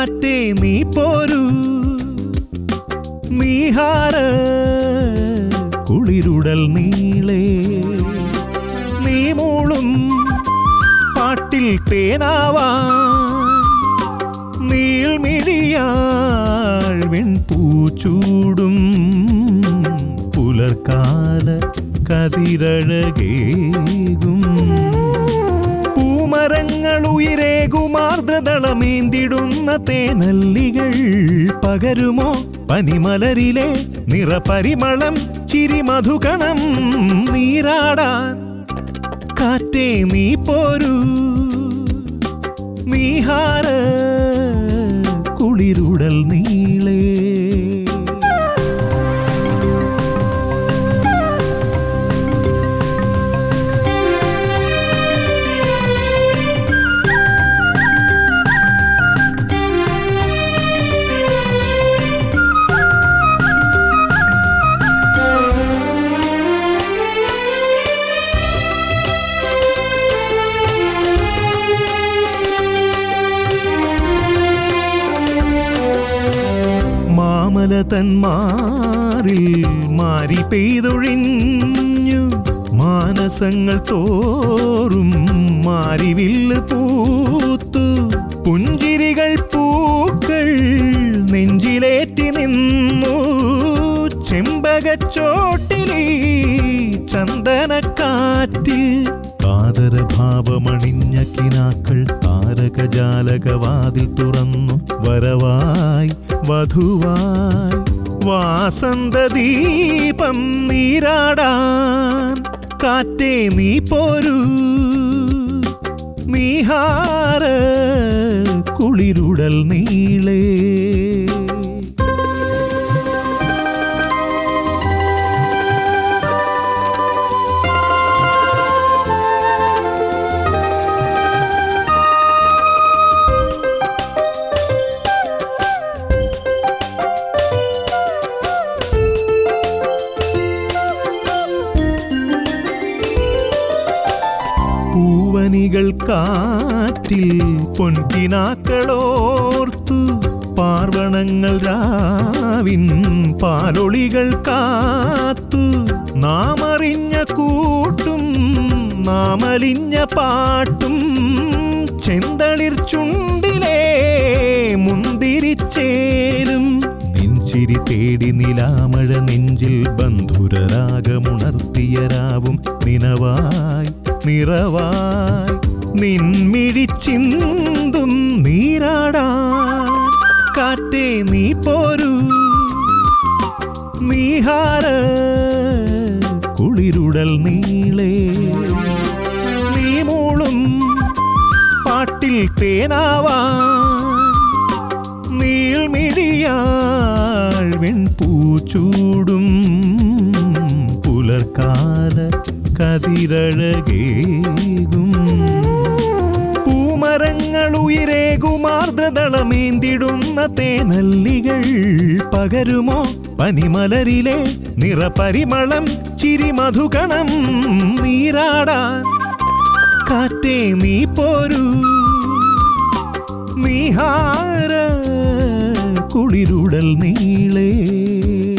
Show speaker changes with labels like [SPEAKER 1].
[SPEAKER 1] കാറ്റേ നീ പോരൂ നീഹാര കുളിരുടൽ നീളേ നീ മൂളും പാട്ടിൽ തേനാവാ നീൾമിഴിയാൾ വെൺപൂച്ചൂടും പുലർക്കാല കതിരഴകേകും പൂമരങ്ങൾ ഉയരേകുമാർദ്രതളമേന്തിടുന്ന തേനല്ലികൾ പകരുമോ പനിമലരിലെ നിറപരിമളം ചിരിമധുകണം നീരാടാൻ കാറ്റേ നീ പോരൂ നീഹാര കുളിരുടൽ നീളേ മാമല തന്മാറിൽ മാരി പെയ്തൊഴിഞ്ഞു മാനസങ്ങൾ തോറും മാരിവില്ല് പൂത്തു പുഞ്ചിരികൾ പൂക്കൾ നെഞ്ചിലേറ്റി നിന്നു ചെമ്പകച്ചോട്ടിലീ ചന്ദനക്കാറ്റിൽ കാതരഭാവമണിഞ്ഞ കിനാക്കൾ താരകജാലകവാതിൽ തുറന്നു വരവായി വധുവായി വാസന്തദീപം നീരാടാൻ കാറ്റേ നീ പോരൂ നീഹാര കുളിരുടൽ നീളേ പൂവനികൾ കാറ്റിൽ പൊൻകിനാക്കളോർത്തു പാർവണങ്ങൾ രാവിൻ പാലൊളികൾ കാത്തു നാമറിഞ്ഞ കൂട്ടും നാമലിഞ്ഞ പാട്ടും ചെന്തളിർ ചുണ്ടിലേ മുന്തിരിച്ചേലും നെഞ്ചിരി തേടി നിലാമഴ നെഞ്ചിൽ ബന്ധുരരാഗമുണർത്തിയ രാവും നിനവായി നിറവായി നിൻമിഴിച്ചിന്തും നീരാടാ കാറ്റേ നീ പോരൂ നീഹാര കുളിരുടൽ നീളേ നീ മൂളും പാട്ടിൽ തേനാവാ നീൾമിഴിയാൾ വെൺപൂച്ചൂടും പുലർക്കാല കതിരഴകേകും പൂമരങ്ങൾ ഉയരേകുമാർദ്രതളമേന്തിടുന്ന തേനല്ലികൾ പകരുമോ പനിമലരിലെ നിറപരിമളം ചിരിമധുകണം നീരാടാൻ കാറ്റേ നീ പോരൂ നീഹാര കുളിരുടൽ നീളേ